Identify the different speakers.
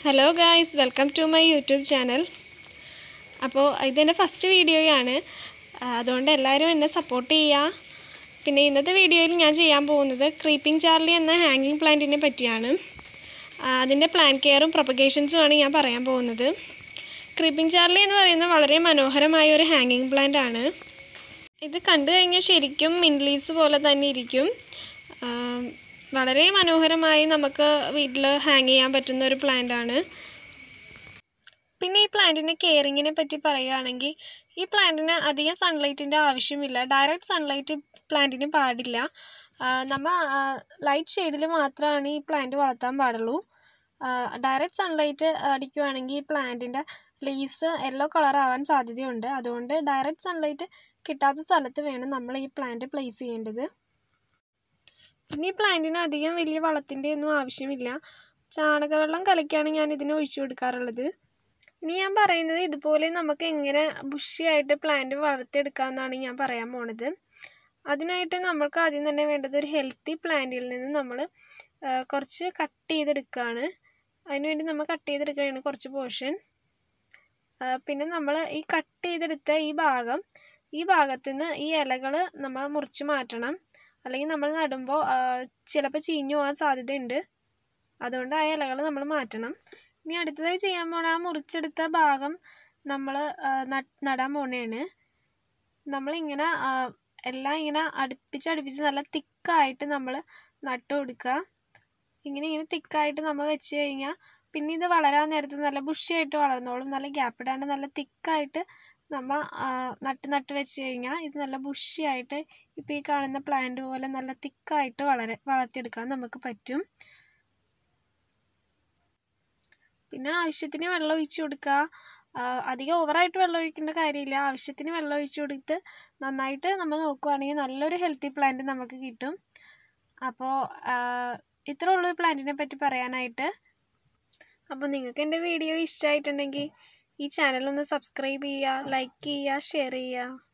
Speaker 1: hello guys welcome to my YouTube channel അപ്പോൾ ഇതെൻ്റെ first വീഡിയോയാണ് ആ, അതുകൊണ്ട് എല്ലാവരും എന്നെ സപ്പോർട്ട് ചെയ്യുക പിന്നെ ഇന്നത്തെ വീഡിയോയിൽ ഞാൻ ചെയ്യാൻ പോകുന്നത് ക്രീപ്പിംഗ് ചാർലി എന്ന ഹാങ്ങിങ് പ്ലാന്റിനെ പറ്റിയാണ് ആ, അതിൻ്റെ പ്ലാൻ കെയറും പ്രൊപ്പഗേഷൻസുമാണ് ഞാൻ പറയാൻ പോകുന്നത് ക്രീപ്പിംഗ് ചാർലി എന്ന് പറയുന്നത് വളരെ മനോഹരമായ ഒരു ഹാങ്ങിങ് പ്ലാന്റ് ആണ് ഇത് കണ്ടു കഴിഞ്ഞാൽ ശരിക്കും മിൻറ്റ് ലീവ്സ് പോലെ തന്നെ ഇരിക്കും ആ, വളരെ മനോഹരമായി നമുക്ക് വീട്ടിൽ ഹാങ് ചെയ്യാൻ പറ്റുന്ന ഒരു പ്ലാന്റ് ആണ് പിന്നെ ഈ പ്ലാന്റിൻ്റെ കെയറിങ്ങിനെ പറ്റി പറയുകയാണെങ്കിൽ ഈ പ്ലാന്റിന് അധികം സൺലൈറ്റിൻ്റെ ആവശ്യമില്ല ഡയറക്റ്റ് സൺലൈറ്റ് പ്ലാന്റിന് പാടില്ല ആ, നമ്മ ലൈറ്റ് ഷെയ്ഡിൽ മാത്രമാണ് ഈ പ്ലാന്റ് വളർത്താൻ പാടുള്ളൂ ഡയറക്റ്റ് സൺലൈറ്റ് അടിക്കുവാണെങ്കിൽ ഈ പ്ലാന്റിൻ്റെ ലീവ്സ് യെല്ലോ കളർ ആവാൻ സാധ്യതയുണ്ട് അതുകൊണ്ട് ഡയറക്റ്റ് സൺലൈറ്റ് കിട്ടാത്ത സ്ഥലത്ത് വേണം നമ്മൾ ഈ പ്ലാന്റ് പ്ലേസ് ചെയ്യേണ്ടത് പിന്നെ ഈ പ്ലാന്റിന് അധികം വലിയ വളത്തിൻ്റെ ഒന്നും ആവശ്യമില്ല ചാണകവെള്ളം കലക്കിയാണ് ഞാൻ ഇതിന് ഒഴിച്ചു കൊടുക്കാറുള്ളത് ഇനി ഞാൻ പറയുന്നത് ഇതുപോലെ നമുക്ക് എങ്ങനെ ബുഷിയായിട്ട് പ്ലാന്റ് വളർത്തിയെടുക്കാമെന്നാണ് ഞാൻ പറയാൻ പോണത് അതിനായിട്ട് നമ്മൾക്ക് ആദ്യം തന്നെ വേണ്ടത് ഒരു ഹെൽത്തി പ്ലാന്റിൽ നിന്ന് നമ്മൾ കുറച്ച് കട്ട് ചെയ്തെടുക്കുകയാണ് അതിനുവേണ്ടി നമ്മൾ കട്ട് ചെയ്തെടുക്കുകയാണ് കുറച്ച് പോർഷൻ പിന്നെ നമ്മൾ ഈ കട്ട് ചെയ്തെടുത്ത ഈ ഭാഗം ഈ ഭാഗത്തു നിന്ന് ഈ ഇലകൾ നമ്മൾ മുറിച്ച് മാറ്റണം അല്ലെങ്കിൽ നമ്മൾ നടുമ്പോൾ ചിലപ്പോൾ ചീഞ്ഞു പോകാൻ സാധ്യതയുണ്ട് അതുകൊണ്ട് ആ ഇലകൾ നമ്മൾ മാറ്റണം ഇനി അടുത്തതായി ചെയ്യാൻ പോണ ആ മുറിച്ചെടുത്ത ഭാഗം നമ്മൾ നടാൻ പോണേണ് നമ്മളിങ്ങനെ ആ, എല്ലാം ഇങ്ങനെ അടുപ്പിച്ച് അടുപ്പിച്ച് നല്ല തിക്കായിട്ട് നമ്മൾ നട്ടു കൊടുക്കുക ഇങ്ങനെ ഇങ്ങനെ തിക്കായിട്ട് നമ്മൾ വെച്ച് കഴിഞ്ഞാൽ പിന്നെ ഇത് വളരാൻ നേരത്ത് നല്ല ബുഷിയായിട്ട് വളർന്നോളും നല്ല ഗ്യാപ്പ് ഇടാണ്ട് നല്ല തിക്കായിട്ട് നമ്മൾ നട്ട് നട്ട് വെച്ച് കഴിഞ്ഞാൽ ഇത് നല്ല ബുഷിയായിട്ട് ഇപ്പോൾ ഈ കാണുന്ന പ്ലാന്റ് പോലെ നല്ല തിക്കായിട്ട് വളര വളർത്തിയെടുക്കാൻ നമുക്ക് പറ്റും പിന്നെ ആവശ്യത്തിന് വെള്ളം ഒഴിച്ചു കൊടുക്കുക ആ, അധികം ഓവറായിട്ട് വെള്ളം ഒഴിക്കേണ്ട കാര്യമില്ല ആവശ്യത്തിന് വെള്ളം ഒഴിച്ചു കൊടുത്ത് നന്നായിട്ട് നമ്മൾ നോക്കുവാണെങ്കിൽ നല്ലൊരു ഹെൽത്തി പ്ലാന്റ് നമുക്ക് കിട്ടും അപ്പോൾ ഇത്രേ ഉള്ളൂ ഈ പ്ലാന്റിനെ പറ്റി പറയാനായിട്ട് അപ്പോൾ നിങ്ങൾക്ക് എൻ്റെ വീഡിയോ ഇഷ്ടമായിട്ടുണ്ടെങ്കിൽ ഈ ചാനൽ ഒന്ന് സബ്സ്ക്രൈബ് ചെയ്യുക ലൈക്ക് ചെയ്യുക ഷെയർ ചെയ്യുക